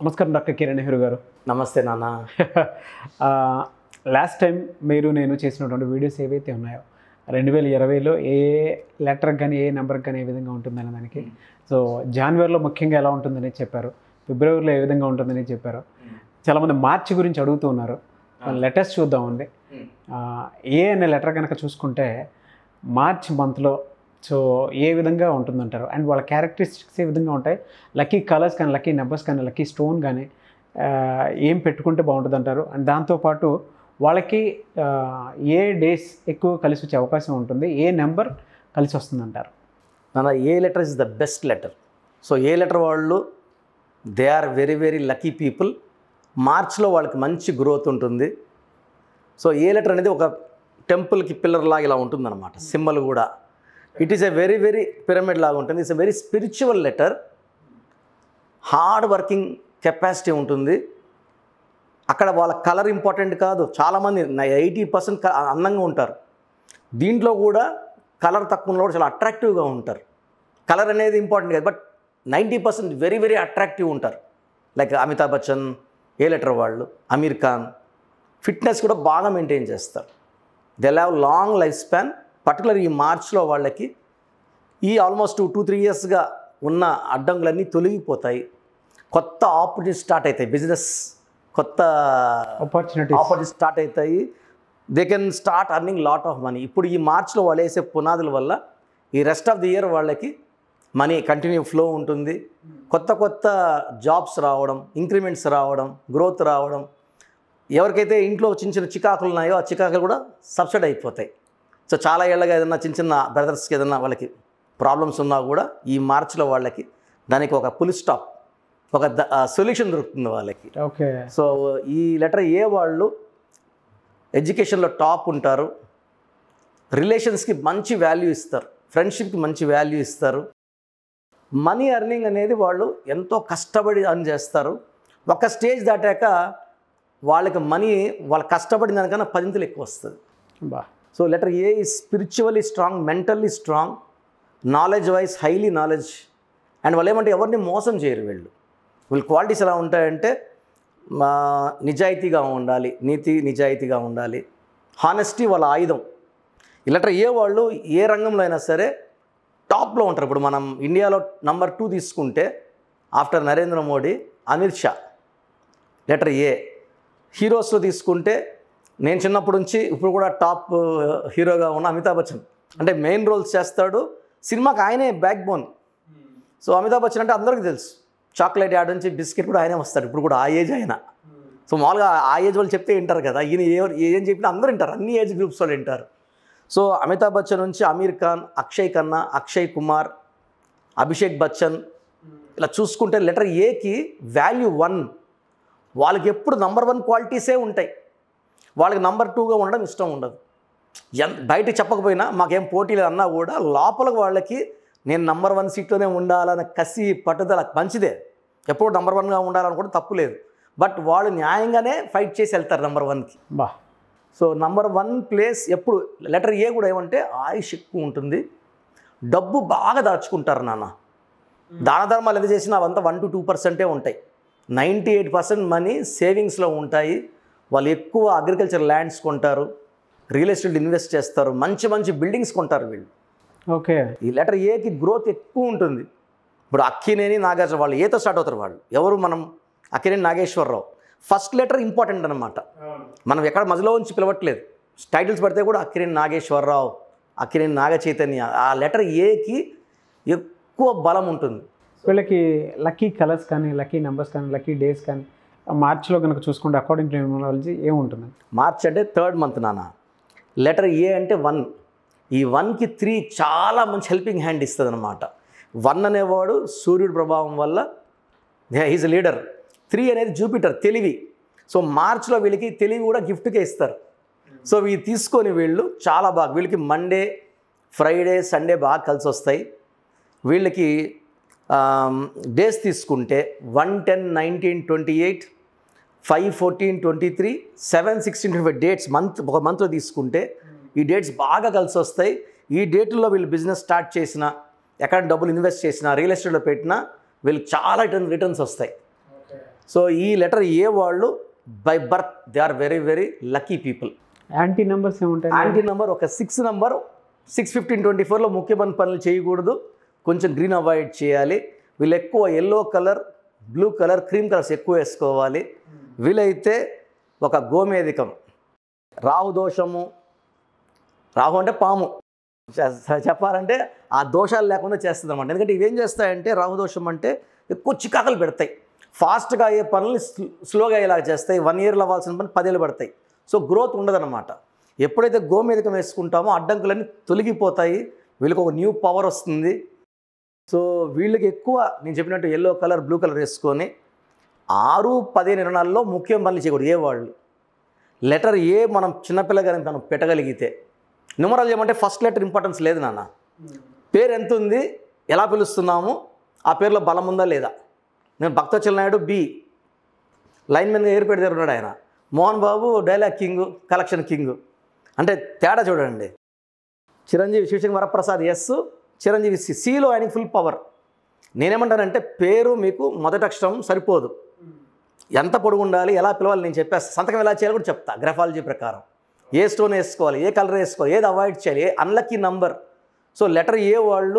నమస్కారం డాక్టర్ కిరణ్ నెహ్రూ గారు నమస్తే నాన్న లాస్ట్ టైం మీరు నేను చేసినటువంటి వీడియోస్ ఏవైతే ఉన్నాయో రెండు వేల ఇరవైలో ఏ లెటర్కి కానీ ఏ నెంబర్కి కానీ ఏ విధంగా ఉంటుందనే దానికి సో జనవరిలో ముఖ్యంగా ఎలా ఉంటుందని చెప్పారు ఫిబ్రవరిలో ఏ విధంగా ఉంటుందని చెప్పారు చాలామంది మార్చి గురించి అడుగుతూ ఉన్నారు లెటర్స్ చూద్దామండి ఆ, ఏ అనే లెటర్ కనుక చూసుకుంటే మార్చ్ మంత్లో సో ఏ విధంగా ఉంటుందంటారు అండ్ వాళ్ళ క్యారెక్టరిస్టిక్స్ ఏ విధంగా ఉంటాయి లక్కీ కలర్స్ కానీ లక్కీ నెంబర్స్ కానీ లక్కీ స్టోన్ కానీ ఆ, ఏం పెట్టుకుంటే బాగుంటుంది అంటారు అండ్ దాంతోపాటు వాళ్ళకి ఆ, ఏ డేస్ ఎక్కువ కలిసి వచ్చే అవకాశం ఉంటుంది ఏ నెంబర్ కలిసి వస్తుందంటారు నాన్న A letter is the best letter so A letter వాళ్ళు they are very very lucky people మార్చ్లో వాళ్ళకి మంచి గ్రోత్ ఉంటుంది సో ఏ లెటర్ అనేది ఒక టెంపుల్కి పిల్లర్ లాగా ఇలా ఉంటుందన్నమాట సింబల్ కూడా it is a very very pyramid లాగా ఉంటుంది it's a very spiritual letter hard working capacity ఉంటుంది అక్కడ వాళ్ళ కలర్ ఇంపార్టెంట్ కాదు చాలామంది ఎయిటీ పర్సెంట్ అందంగా ఉంటారు దీంట్లో కూడా కలర్ తక్కువ ఉన్న కూడా చాలా అట్రాక్టివ్గా ఉంటారు కలర్ అనేది ఇంపార్టెంట్ కాదు but ninety percent very very attractive ఉంటారు like Amitabh Bachchan A letter వాళ్ళు అమీర్ ఖాన్ ఫిట్నెస్ కూడా బాగా మెయింటైన్ చేస్తారు they have long life span particular ఈ మార్చ్లో వాళ్ళకి ఈ ఆల్మోస్ట్ టూ త్రీ ఇయర్స్గా ఉన్న అడ్డంకులన్నీ తొలగిపోతాయి కొత్త ఆపర్చునిటీ స్టార్ట్ అవుతాయి బిజినెస్ కొత్త ఆపర్చునిటీస్ ఆపర్చునిటీ స్టార్ట్ అవుతాయి they can start earning lot of money ఇప్పుడు ఈ మార్చ్లో వాళ్ళు వేసే పునాదుల వల్ల ఈ రెస్ట్ ఆఫ్ ది ఇయర్ వాళ్ళకి మనీ కంటిన్యూ ఫ్లో ఉంటుంది కొత్త కొత్త జాబ్స్ రావడం ఇంక్రిమెంట్స్ రావడం గ్రోత్ రావడం ఎవరికైతే ఇంట్లో చిన్న చిన్న చికాకులు ఉన్నాయో ఆ చికాకులు కూడా సబ్సిడీ అయిపోతాయి సో చాలా ఏళ్ళగా ఏదైనా చిన్న చిన్న బ్రదర్స్కి ఏదైనా వాళ్ళకి ప్రాబ్లమ్స్ ఉన్నా కూడా ఈ మార్చ్లో వాళ్ళకి దానికి ఒక పులి స్టాప్ ఒక సొల్యూషన్ దొరుకుతుంది వాళ్ళకి ఓకే సో ఈ లెటర్ ఏ వాళ్ళు ఎడ్యుకేషన్లో టాప్ ఉంటారు రిలేషన్స్కి మంచి వాల్యూ ఇస్తారు ఫ్రెండ్షిప్కి మంచి వాల్యూ ఇస్తారు మనీ ఎర్నింగ్ అనేది వాళ్ళు ఎంతో కష్టపడి అర్న్ చేస్తారు ఒక స్టేజ్ దాటాక వాళ్ళకి మనీ వాళ్ళు కష్టపడిన దానికన్నా పదింతలు ఎక్కువ వస్తుంది బా సో లెటర్ ఏ ఈ spiritually strong mentally strong knowledge wise highly knowledge and వాళ్ళు ఏమంటే ఎవరిని మోసం చేయరు వీళ్ళు వీళ్ళ క్వాలిటీస్ ఎలా ఉంటాయంటే మా నిజాయితీగా ఉండాలి నీతి నిజాయితీగా ఉండాలి హానెస్టీ వాళ్ళ ఆయుధం ఈ లెటర్ ఏ వాళ్ళు ఏ రంగంలో అయినా సరే టాప్లో ఉంటారు ఇప్పుడు మనం ఇండియాలో నంబర్ టూ తీసుకుంటే after Narendra Modi Amit Shah letter A హీరోస్లో తీసుకుంటే నేను చిన్నప్పటి నుంచి ఇప్పుడు కూడా టాప్ హీరోగా ఉన్న అమితాబ్ బచ్చన్ అంటే మెయిన్ రోల్స్ చేస్తాడు సినిమాకి ఆయనే backbone so Amitabh Bachchan అంటే అందరికీ తెలుసు చాక్లెట్ యాడ్ నుంచి బిస్కెట్ కూడా ఆయనే వస్తాడు ఇప్పుడు కూడా ఆ ఏజ్ ఆయన సో మామూలుగా ఆ ఏజ్ వాళ్ళు చెప్తే వింటారు కదా ఈయన ఏ ఏం చెప్పినా అందరూ వింటారు అన్ని ఏజ్ గ్రూప్స్ వాళ్ళు వింటారు సో అమితాబ్ బచ్చన్ నుంచి అమీర్ ఖాన్ అక్షయ్ ఖన్నా అక్షయ్ కుమార్ అభిషేక్ బచ్చన్ ఇలా చూసుకుంటే లెటర్ ఏకి వాల్యూ వన్ వాళ్ళకి ఎప్పుడు నంబర్ వన్ క్వాలిటీసే ఉంటాయి వాళ్ళకి నంబర్ టూగా ఉండడం ఇష్టం ఉండదు ఎన్ బయట చెప్పకపోయినా మాకేం పోటీ లేదు అన్నా కూడా లోపల వాళ్ళకి నేను నంబర్ వన్ సీట్లోనే ఉండాలన్న కసి పట్టుదల మంచిదే ఎప్పుడు నంబర్ వన్గా ఉండాలని కూడా తప్పు లేదు బట్ వాళ్ళు న్యాయంగానే ఫైట్ చేసి వెళ్తారు నంబర్ వన్కి బా సో నంబర్ వన్ ప్లేస్ ఎప్పుడు లెటర్ ఏ కూడా ఏమంటే ఆయుష్ ఎక్కువ ఉంటుంది డబ్బు బాగా దాచుకుంటారు నాన్న దాన ధర్మాలు ఎంత చేసినా అవంతా వన్ టు టూ పర్సెంటే ఉంటాయి నైంటీ ఎయిట్ పర్సెంట్ మనీ సేవింగ్స్లో ఉంటాయి వాళ్ళు ఎక్కువ అగ్రికల్చర్ ల్యాండ్స్ కొంటారు రియల్ ఎస్టేట్ ఇన్వెస్ట్ చేస్తారు మంచి మంచి బిల్డింగ్స్ కొంటారు వీళ్ళు ఓకే ఈ లెటర్ ఏకి గ్రోత్ ఎక్కువ ఉంటుంది ఇప్పుడు అక్కినేని నాగార్జున వాళ్ళు ఏతో స్టార్ట్ అవుతారు వాళ్ళు ఎవరు మనం Akkineni Nageswara Rao first letter important అనమాట మనం ఎక్కడ మధ్యలో ఉంచి పిలవట్లేదు టైటిల్స్ పడితే కూడా అక్కినేని నాగేశ్వరరావు అక్కినేని నాగ చైతన్య ఆ లెటర్ ఏకి ఎక్కువ బలం ఉంటుంది వీళ్ళకి లక్కీ కలర్స్ కానీ లక్కీ నెంబర్స్ కానీ లక్కీ డేస్ కానీ మార్చిలో కనుక చూసుకుంటే అకార్డింగ్ టు న్యూమరాలజీ ఏముంటుందండి మార్చ్ అంటే థర్డ్ మంత్ నాన్న లెటర్ ఏ అంటే వన్ ఈ వన్కి త్రీ చాలా మంచి హెల్పింగ్ హ్యాండ్ ఇస్తుంది అనమాట వన్ అనేవాడు సూర్యుడి ప్రభావం వల్ల హీజ్ లీడర్ త్రీ అనేది జూపిటర్ తెలివి సో మార్చ్లో వీళ్ళకి తెలివి కూడా గిఫ్ట్గా ఇస్తారు సో ఇవి తీసుకొని వీళ్ళు చాలా బాగా వీళ్ళకి మండే ఫ్రైడే సండే బాగా కలిసి వస్తాయి వీళ్ళకి డేస్ తీసుకుంటే one ten nineteen twenty eight five fourteen twenty three seven sixteen twenty five dates month ఒక మంత్లో తీసుకుంటే ఈ డేట్స్ బాగా కలిసి వస్తాయి ఈ డేట్లో వీళ్ళు బిజినెస్ స్టార్ట్ చేసిన ఎక్కడ డబ్బులు ఇన్వెస్ట్ చేసినా రియల్ ఎస్టేట్లో పెట్టినా వీళ్ళకి చాలా రిటర్న్ రిటర్న్స్ వస్తాయి సో ఈ లెటర్ ఏ వాళ్ళు by birth they are very very lucky people anti numbers ఏముంటాయి యాంటీ నెంబర్ ఒక six number six fifteen twenty ఫోర్లో ముఖ్యమైన పనులు చేయకూడదు కొంచెం గ్రీన్ అవాయిడ్ చేయాలి వీళ్ళు ఎక్కువ yellow colour blue colour cream colours ఎక్కువ వేసుకోవాలి వీలైతే ఒక గోమేధికం రాహు దోషము రాహు అంటే పాము చె- చెప్పాలంటే ఆ దోషాలు లేకుండా చేస్తుంది అనమాట ఎందుకంటే ఇవేం చేస్తాయంటే రాహు దోషం అంటే ఎక్కువ చికాకులు పెడతాయి ఫాస్ట్గా అయ్యే పనులు స్లో- స్లోగా అయ్యేలాగా చేస్తాయి వన్ ఇయర్లో అవ్వాల్సిన పని పదేళ్ళు పడతాయి సో గ్రోత్ ఉండదన్నమాట ఎప్పుడైతే గోమేధికం వేసుకుంటామో అడ్డంకులన్నీ తొలగిపోతాయి వీళ్ళకి ఒక న్యూ పవర్ వస్తుంది సో వీళ్ళకి ఎక్కువ నేను చెప్పినట్టు ఎల్లో కలర్ బ్లూ కలర్ వేసుకొని ఆరు పదిహేను నిర్ణయాల్లో ముఖ్యం పనులు చేయకూడదు ఏ వాళ్ళు లెటర్ ఏ మనం చిన్నపిల్లగానే మనం పెట్టగలిగితే న్యూమరాలజీ ఏమంటే ఫస్ట్ లెటర్ ఇంపార్టెన్స్ లేదు నాన్న పేరు ఎంత ఉంది ఎలా పిలుస్తున్నాము ఆ పేరులో బలం ఉందా లేదా నేను భక్తచల నాయుడు బి లైన్ మీద ఏరు పెడితే ఉన్నాడు ఆయన Mohan Babu dialogue king collection king అంటే తేడా చూడండి చిరంజీవి శివశంకర్ వరప్రసాద్ ఎస్ చిరంజీవి సి సిలో ఆయనకి ఫుల్ పవర్ నేనేమంటానంటే పేరు మీకు మొదటి అక్షరం సరిపోదు ఎంత పొడుగు ఉండాలి ఎలా పిలవాలి నేను చెప్పేస్తా సంతకం ఎలా చేయాలి కూడా చెప్తా గ్రఫాలజీ ప్రకారం ఏ స్టోన్ వేసుకోవాలి ఏ కలర్ వేసుకోవాలి ఏది అవాయిడ్ చేయాలి A unlucky number so letter A వాళ్ళు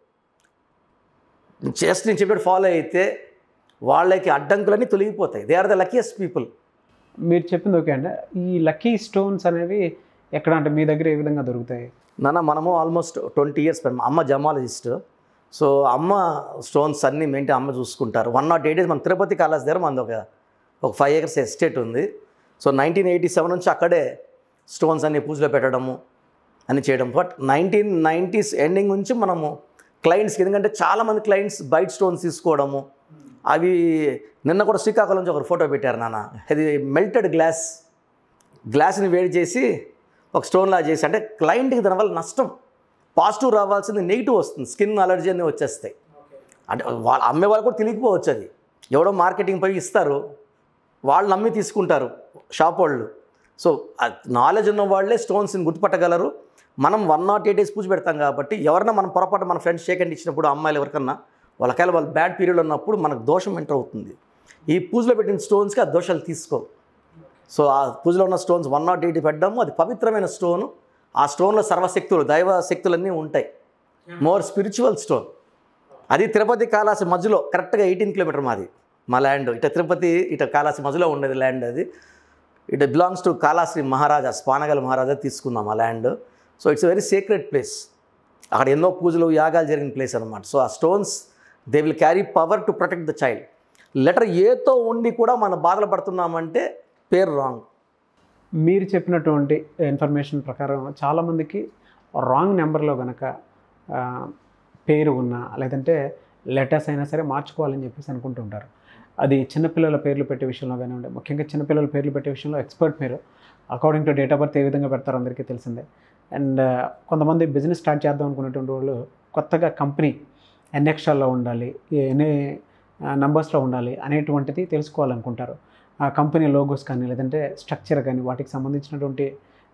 జస్ట్ నేను చెప్పినట్టు ఫాలో అయితే వాళ్ళకి అడ్డంకులన్నీ తొలగిపోతాయి they are the luckiest people మీరు చెప్పింది ఓకే అండి ఈ లక్కీ స్టోన్స్ అనేవి ఎక్కడ అంటే మీ దగ్గర ఏ విధంగా దొరుకుతాయి నాన్న మనము ఆల్మోస్ట్ ట్వంటీ ఇయర్స్ మా అమ్మ జమాలజిస్ట్ సో అమ్మ స్టోన్స్ అన్నీ మెయింటైన్ అమ్మ చూసుకుంటారు వన్ నాట్ ఎయిట్ మన తిరుపతి కాలేజ్ దగ్గర మనది ఒక ఒక ఫైవ్ ఇయర్స్ ఎస్టేట్ ఉంది సో నైన్టీన్ ఎయిటీ సెవెన్ నుంచి అక్కడే స్టోన్స్ అన్ని పూజలో పెట్టడము అని చేయడం బట్ నైన్టీన్ నైంటీస్ ఎండింగ్ నుంచి మనము క్లయింట్స్కి ఎందుకంటే చాలామంది క్లయింట్స్ బైట్ స్టోన్స్ తీసుకోవడము అవి నిన్న కూడా శ్రీకాకుళం నుంచి ఒక ఫోటో పెట్టారు నాన్న అది మెల్టెడ్ గ్లాస్ గ్లాస్ని వేడి చేసి ఒక స్టోన్లా చేసి అంటే క్లయింట్కి దానివల్ల నష్టం పాజిటివ్ రావాల్సింది నెగిటివ్ వస్తుంది స్కిన్ అలర్జీ అన్నీ వచ్చేస్తాయి అంటే వాళ్ళు అమ్మే వాళ్ళు కూడా తెలియకపోవచ్చు అది ఎవడో మార్కెటింగ్ పోయి ఇస్తారు వాళ్ళు నమ్మి తీసుకుంటారు షాప్ వాళ్ళు సో నాలెడ్జ్ ఉన్న వాళ్ళే స్టోన్స్ని గుర్తుపట్టగలరు మనం వన్ నాట్ ఎయిట్ డేస్ పూజ పెడతాం కాబట్టి ఎవరైనా మనం పొరపాటు మన ఫ్రెండ్స్ షేక్ హ్యాండ్ ఇచ్చినప్పుడు అమ్మాయిలు ఎవరికన్నా వాళ్ళకైనా వాళ్ళు బ్యాడ్ పీరియడ్ ఉన్నప్పుడు మనకు దోషం ఎంటర్ అవుతుంది ఈ పూజలో పెట్టిన స్టోన్స్కి ఆ దోషాలు తీసుకో సో ఆ పూజలో ఉన్న స్టోన్స్ వన్ నాట్ ఎయిట్ పెట్టడము అది పవిత్రమైన స్టోను ఆ స్టోన్లో సర్వశక్తులు దైవ శక్తులన్నీ ఉంటాయి మోర్ స్పిరిచువల్ స్టోన్ అది తిరుపతి కాళాసి మధ్యలో కరెక్ట్గా ఎయిటీన్ కిలోమీటర్ మాది మా ల్యాండ్ ఇట తిరుపతి ఇట కాళాసి మధ్యలో ఉండేది ల్యాండ్ అది it belongs to Kalashri Maharaja Spanagal Maharaja తీసుకున్నాం ఆ land so it's very secret place అక్కడ ఎన్నో పూజలు యాగాలు జరిగిన ప్లేస్ అనమాట సో ఆ stones they will carry power to protect the child letter ఏతో ఉండి కూడా మనం బాధలు పడుతున్నామంటే పేరు రాంగ్ మీరు చెప్పినటువంటి ఇన్ఫర్మేషన్ ప్రకారం చాలామందికి రాంగ్ నెంబర్లో కనుక పేరు ఉన్నా లేదంటే లెటర్స్ అయినా సరే మార్చుకోవాలని చెప్పేసి అనుకుంటుంటారు అది చిన్నపిల్లల పేర్లు పెట్టే విషయంలో కానివ్వండి ముఖ్యంగా చిన్నపిల్లల పేర్లు పెట్టే విషయంలో ఎక్స్పర్ట్ మీరు according to date of birth ఏ విధంగా పెడతారో అందరికీ తెలిసిందే అండ్ కొంతమంది బిజినెస్ స్టార్ట్ చేద్దాం అనుకునేటువంటి వాళ్ళు కొత్తగా కంపెనీ ఎన్ని అక్షరాల్లో ఉండాలి ఎన్ని నంబర్స్లో ఉండాలి అనేటువంటిది తెలుసుకోవాలనుకుంటారు ఆ కంపెనీ లోగోస్ కానీ లేదంటే స్ట్రక్చర్ కానీ వాటికి సంబంధించినటువంటి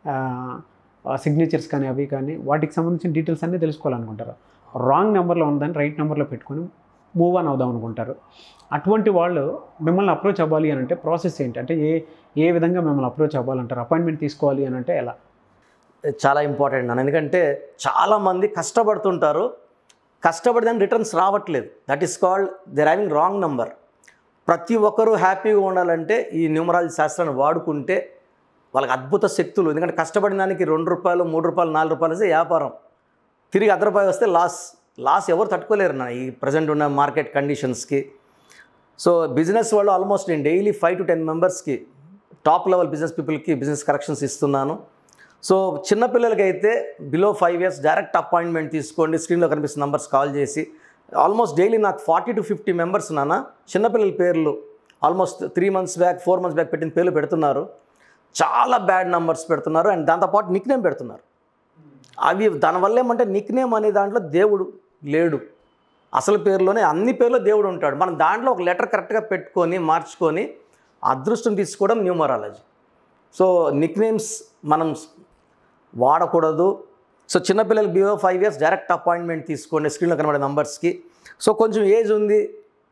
సిగ్నేచర్స్ కానీ అవి కానీ వాటికి సంబంధించిన డీటెయిల్స్ అన్నీ తెలుసుకోవాలనుకుంటారు రాంగ్ నెంబర్లో ఉందని రైట్ నెంబర్లో పెట్టుకొని మూవ్ ఆన్ అవుదాం అనుకుంటారు అటువంటి వాళ్ళు మిమ్మల్ని అప్రోచ్ అవ్వాలి అని అంటే ప్రాసెస్ ఏంటి అంటే ఏ ఏ విధంగా మిమ్మల్ని అప్రోచ్ అవ్వాలంటారు అపాయింట్మెంట్ తీసుకోవాలి అని అంటే ఎలా చాలా ఇంపార్టెంట్ నన్ను ఎందుకంటే చాలామంది కష్టపడుతుంటారు కష్టపడి దాని రిటర్న్స్ రావట్లేదు దట్ ఈస్ కాల్డ్ దర్ హ్యావింగ్ రాంగ్ నంబర్ ప్రతి ఒక్కరూ హ్యాపీగా ఉండాలంటే ఈ న్యూమరాలజీ శాస్త్రాన్ని వాడుకుంటే వాళ్ళకి అద్భుత శక్తులు ఎందుకంటే కష్టపడిన దానికి రెండు రూపాయలు మూడు రూపాయలు నాలుగు రూపాయలు వస్తే వ్యాపారం తిరిగి అర్ధ రూపాయలు వస్తే లాస్ లాస్ ఎవరు తట్టుకోలేరు నా ఈ ప్రజెంట్ ఉన్న మార్కెట్ కండిషన్స్కి సో బిజినెస్ వాళ్ళు ఆల్మోస్ట్ నేను డైలీ ఫైవ్ టు టెన్ మెంబర్స్కి టాప్ లెవెల్ బిజినెస్ పీపుల్కి బిజినెస్ కరెక్షన్స్ ఇస్తున్నాను సో చిన్నపిల్లలకి అయితే below five years direct appointment తీసుకోండి స్క్రీన్లో కనిపిస్తున్న నంబర్స్ కాల్ చేసి ఆల్మోస్ట్ డైలీ నాకు ఫార్టీ టు ఫిఫ్టీ మెంబర్స్ నాన్న చిన్నపిల్లల పేర్లు almost three months back four months back పెట్టిన పేర్లు పెడుతున్నారు చాలా బ్యాడ్ నంబర్స్ పెడుతున్నారు అండ్ దాంతోపాటు నిక్ నేమ్ పెడుతున్నారు అవి దానివల్ల ఏమంటే నిక్ నేమ్ అనే దాంట్లో దేవుడు లేడు అసలు పేరులోనే అన్ని పేర్లో దేవుడు ఉంటాడు మనం దాంట్లో ఒక లెటర్ కరెక్ట్గా పెట్టుకొని మార్చుకొని అదృష్టం తీసుకోవడం న్యూమరాలజీ సో నిక్ నేమ్స్ మనం వాడకూడదు సో చిన్నపిల్లలకి below five years direct appointment తీసుకోండి స్క్రీన్లో కనబడే నంబర్స్కి సో కొంచెం ఏజ్ ఉంది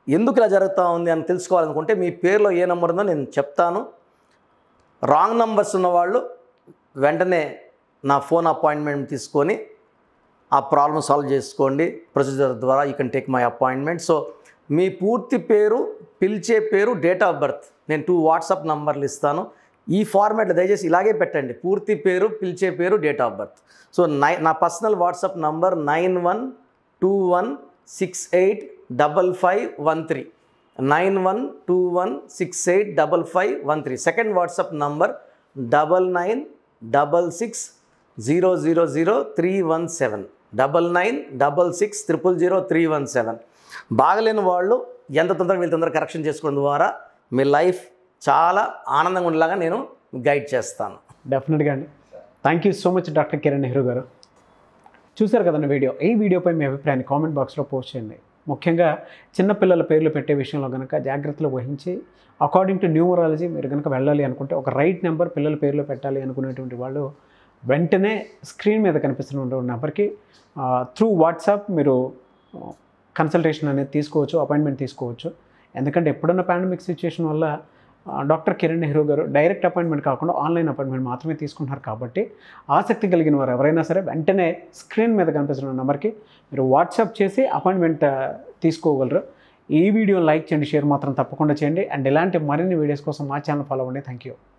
ఎందుకు ఇలా జరుగుతూ ఉంది అని తెలుసుకోవాలనుకుంటే మీ పేరులో ఏ నెంబర్ ఉందో నేను చెప్తాను రాంగ్ నంబర్స్ ఉన్నవాళ్ళు వెంటనే నా ఫోన్ అపాయింట్మెంట్ తీసుకొని ఆ ప్రాబ్లమ్ సాల్వ్ చేసుకోండి ప్రొసీజర్ ద్వారా you can take my appointment so మీ పూర్తి పేరు పిలిచే పేరు డేట్ ఆఫ్ బర్త్ నేను టూ వాట్సాప్ నంబర్లు ఇస్తాను ఈ ఫార్మాట్లో దయచేసి ఇలాగే పెట్టండి పూర్తి పేరు పిలిచే పేరు డేట్ ఆఫ్ బర్త్ సో నై నా personal WhatsApp number nine one two one six eight double five one three nine one two one six eight double five one three second WhatsApp number double nine double six zero zero zero three one seven double nine double six triple zero three one seven బాగలేని వాళ్ళు ఎంత తొందరగా వీళ్ళు తొందరగా correction చేసుకోవడం ద్వారా మీ life చాలా ఆనందంగా ఉండేలాగా నేను గైడ్ చేస్తాను డెఫినెట్గా అండి thank you so much doctor Kiran Nehru గారు చూశారు కదండి వీడియో ఈ వీడియోపై మీ అభిప్రాయాన్ని కామెంట్ బాక్స్లో పోస్ట్ చేయండి ముఖ్యంగా చిన్నపిల్లల పేర్లు పెట్టే విషయంలో కనుక జాగ్రత్తలు వహించి అకార్డింగ్ టు న్యూమరాలజీ మీరు కనుక వెళ్ళాలి అనుకుంటే ఒక రైట్ నెంబర్ పిల్లల పేర్లో పెట్టాలి అనుకునేటువంటి వాళ్ళు వెంటనే స్క్రీన్ మీద కనిపిస్తున్న నెంబర్కి త్రూ వాట్సాప్ మీరు కన్సల్టేషన్ అనేది తీసుకోవచ్చు అపాయింట్మెంట్ తీసుకోవచ్చు ఎందుకంటే ఎప్పుడన్నా పాండమిక్ సిచ్యుయేషన్ వల్ల ఆ, డాక్టర్ కిరణ్ నెహ్రూ గారు డైరెక్ట్ అపాయింట్మెంట్ కాకుండా ఆన్లైన్ అపాయింట్మెంట్ మాత్రమే తీసుకుంటున్నారు కాబట్టి ఆసక్తి కలిగిన వారు ఎవరైనా సరే వెంటనే స్క్రీన్ మీద కనిపిస్తున్న నెంబర్కి మీరు వాట్సాప్ చేసి అపాయింట్మెంట్ ఆ, తీసుకోగలరు ఈ వీడియో లైక్ చేయండి షేర్ మాత్రం తప్పకుండా చేయండి అండ్ ఇలాంటి మరిన్ని వీడియోస్ కోసం మా ఛానల్ ఫాలో అవ్వండి థ్యాంక్ యూ